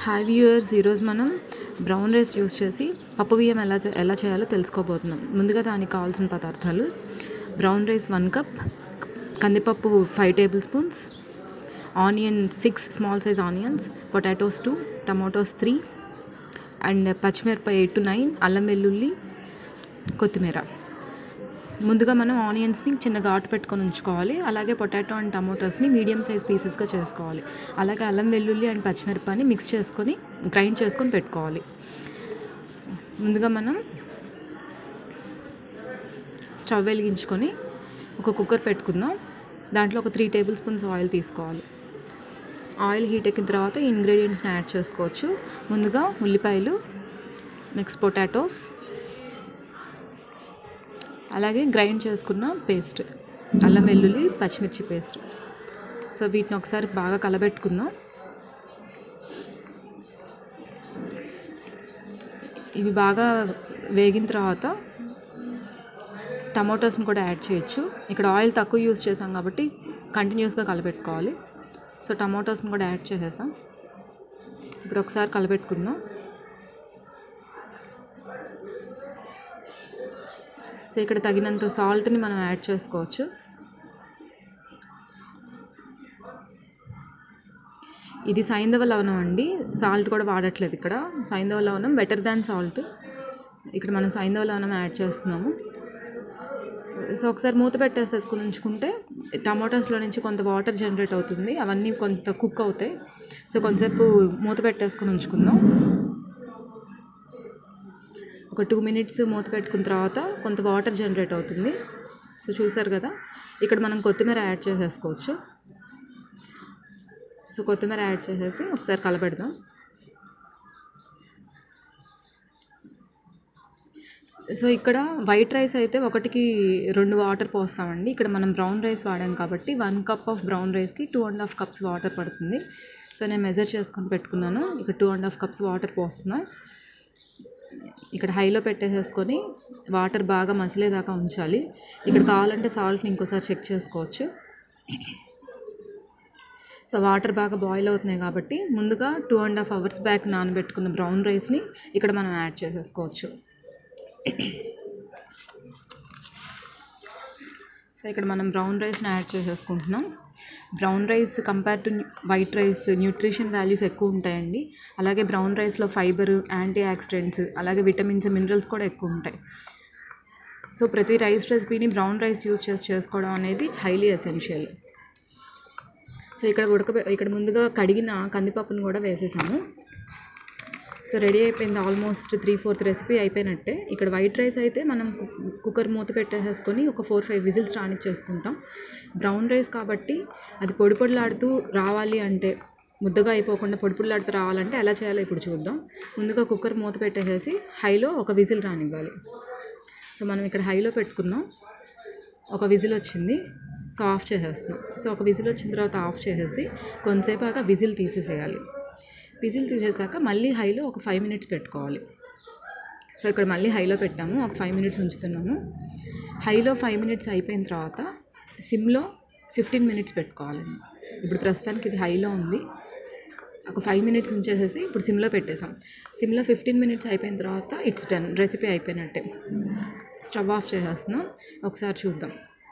hi viewers ఈరోజు మనం brown rice use చేసి పప్పు బియ్యం ఎలా చే- ఎలా చేయాలో తెలుసుకోబోతున్నాం ముందుగా దానికి కావాల్సిన పదార్థాలు బ్రౌన్ రైస్ వన్ కప్ కందిపప్పు five tablespoons onion six small size onions potatoes two tomatoes three and పచ్చిమిరపకాయ ఎయిట్ టు నైన్ అల్లం వెల్లుల్లి కొత్తిమీర ముందుగా మనం ఆనియన్స్ని చిన్న ఘాటు పెట్టుకొని ఉంచుకోవాలి అలాగే పొటాటో అండ్ టమాటోస్ని మీడియం సైజ్ పీసెస్గా చేసుకోవాలి అలాగే అల్లం వెల్లుల్లి అండ్ పచ్చిమిరపకాయని మిక్స్ చేసుకొని గ్రైండ్ చేసుకొని పెట్టుకోవాలి ముందుగా మనం స్టవ్ వెలిగించుకొని ఒక కుక్కర్ పెట్టుకుందాం దాంట్లో ఒక త్రీ టేబుల్ స్పూన్స్ ఆయిల్ తీసుకోవాలి ఆయిల్ హీట్ ఎక్కిన తర్వాత ఈ ఇంగ్రీడియంట్స్ని యాడ్ చేసుకోవచ్చు ముందుగా ఉల్లిపాయలు నెక్స్ట్ పొటాటోస్ అలాగే గ్రైండ్ చేసుకున్న పేస్ట్ అల్లం వెల్లుల్లి పచ్చిమిర్చి పేస్ట్ సో వీటిని ఒకసారి బాగా కలబెట్టుకుందాం ఇవి బాగా వేగిన తర్వాత టమాటోస్ని కూడా యాడ్ చేయొచ్చు ఇక్కడ ఆయిల్ తక్కువ యూస్ చేసాం కాబట్టి కంటిన్యూస్గా కలబెట్టుకోవాలి సో టమాటోస్ని కూడా యాడ్ చేసేసాం ఇప్పుడు ఒకసారి కలబెట్టుకుందాం సో ఇక్కడ తగినంత సాల్ట్ని మనం యాడ్ చేసుకోవచ్చు ఇది సైంధవ లవణం అండి సాల్ట్ కూడా వాడట్లేదు ఇక్కడ సైంధవ లవణం బెటర్ దాన్ సాల్ట్ ఇక్కడ మనం సైంధవ లవణం యాడ్ చేస్తున్నాము సో ఒకసారి మూత పెట్టేసేసుకుని ఉంచుకుంటే టమాటోస్లో నుంచి కొంత వాటర్ జనరేట్ అవుతుంది అవన్నీ కొంత కుక్ అవుతాయి సో కొంతసేపు మూత పెట్టేసుకుని ఉంచుకుందాం ఒక టూ మినిట్స్ మూత పెట్టుకున్న తర్వాత కొంత వాటర్ జనరేట్ అవుతుంది సో చూసారు కదా ఇక్కడ మనం కొత్తిమీర యాడ్ చేసేసుకోవచ్చు సో కొత్తిమీర యాడ్ చేసేసి ఒకసారి కలపెడదాం సో ఇక్కడ వైట్ రైస్ అయితే ఒకటికి రెండు వాటర్ పోస్తామండి ఇక్కడ మనం బ్రౌన్ రైస్ వాడాం కాబట్టి వన్ కప్ ఆఫ్ బ్రౌన్ రైస్కి two and half cups water పడుతుంది సో నేను మెజర్ చేసుకొని పెట్టుకున్నాను ఇక్కడ two and half cups water పోస్తున్నా ఇక్కడ హైలో పెట్టేసేసుకొని వాటర్ బాగా మసిలేదాకా ఉంచాలి ఇక్కడ కావాలంటే సాల్ట్ని ఇంకోసారి చెక్ చేసుకోవచ్చు సో వాటర్ బాగా బాయిల్ అవుతున్నాయి కాబట్టి ముందుగా two and half hours back నానబెట్టుకున్న బ్రౌన్ రైస్ని ఇక్కడ మనం యాడ్ చేసేసుకోవచ్చు సో ఇక్కడ మనం బ్రౌన్ రైస్ని యాడ్ చేసేసుకుంటున్నాం brown rice compare to white rice nutrition values ఎక్కువ ఉంటాయండి అలాగే బ్రౌన్ రైస్లో ఫైబర్ యాంటీ ఆక్సిడెంట్స్ అలాగే విటమిన్స్ మినరల్స్ కూడా ఎక్కువ ఉంటాయి సో ప్రతి రైస్ రెసిపీని బ్రౌన్ రైస్ యూస్ చేసి చేసుకోవడం అనేది హైలీ ఎసెన్షియల్ సో ఇక్కడ ఉడక ఇక్కడ ముందుగా కడిగిన కందిపప్పును కూడా వేసేసాము సో రెడీ అయిపోయింది ఆల్మోస్ట్ త్రీ ఫోర్త్ రెసిపీ అయిపోయినట్టే ఇక్కడ వైట్ రైస్ అయితే మనం కు- కుక్కర్ మూత పెట్టేసేసుకొని ఒక ఫోర్ ఫైవ్ విజిల్స్ చేసుకుంటాం బ్రౌన్ రైస్ కాబట్టి అది పొడి పొడిలాడుతూ రావాలి అంటే ముద్దగా అయిపోకుండా పొడి పొడిలాడుతూ రావాలంటే ఎలా చేయాలో ఇప్పుడు చూద్దాం ముందుగా కుక్కర్ మూత పెట్టేసేసి హైలో ఒక విజిల్ రానివ్వాలి సో మనం ఇక్కడ హైలో పెట్టుకున్నాం ఒక విజిల్ వచ్చింది సో ఆఫ్ చేసేస్తున్నాం సో ఒక విజిల్ వచ్చిన తర్వాత ఆఫ్ చేసేసి కొంతసేపు ఆగా విజిల్ తీసేసేయాలి విజిల్ తీసేసాక మళ్ళీ హైలో ఒక ఫైవ్ మినిట్స్ పెట్టుకోవాలి సో ఇక్కడ మళ్ళీ హైలో పెట్టాము ఒక ఫైవ్ మినిట్స్ ఉంచుతున్నాము హైలో ఫైవ్ మినిట్స్ అయిపోయిన తర్వాత సిమ్లో ఫిఫ్టీన్ మినిట్స్ పెట్టుకోవాలండి ఇప్పుడు ప్రస్తుతానికి ఇది హైలో ఉంది ఒక ఫైవ్ మినిట్స్ ఉంచేసేసి ఇప్పుడు సిమ్లో పెట్టేసాం సిమ్లో ఫిఫ్టీన్ మినిట్స్ అయిపోయిన తర్వాత ఇట్స్ డన్ రెసిపీ అయిపోయినట్టే స్టవ్ ఆఫ్ చేసేస్తున్నాం ఒకసారి చూద్దాం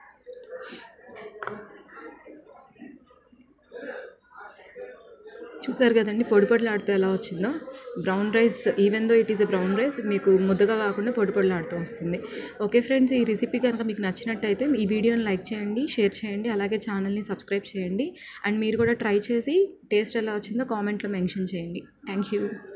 చూసారు కదండి పొడి పొడిలాడుతూ ఎలా వచ్చిందో brown rice even though it is a brown rice మీకు ముద్దగా కాకుండా పొడి పొడిలాడుతూ వస్తుంది ఓకే ఫ్రెండ్స్ ఈ రెసిపీ కనుక మీకు నచ్చినట్టయితే ఈ వీడియోని లైక్ చేయండి షేర్ చేయండి అలాగే ఛానల్ని సబ్స్క్రైబ్ చేయండి అండ్ మీరు కూడా ట్రై చేసి టేస్ట్ ఎలా వచ్చిందో కామెంట్లో మెన్షన్ చేయండి థ్యాంక్ యూ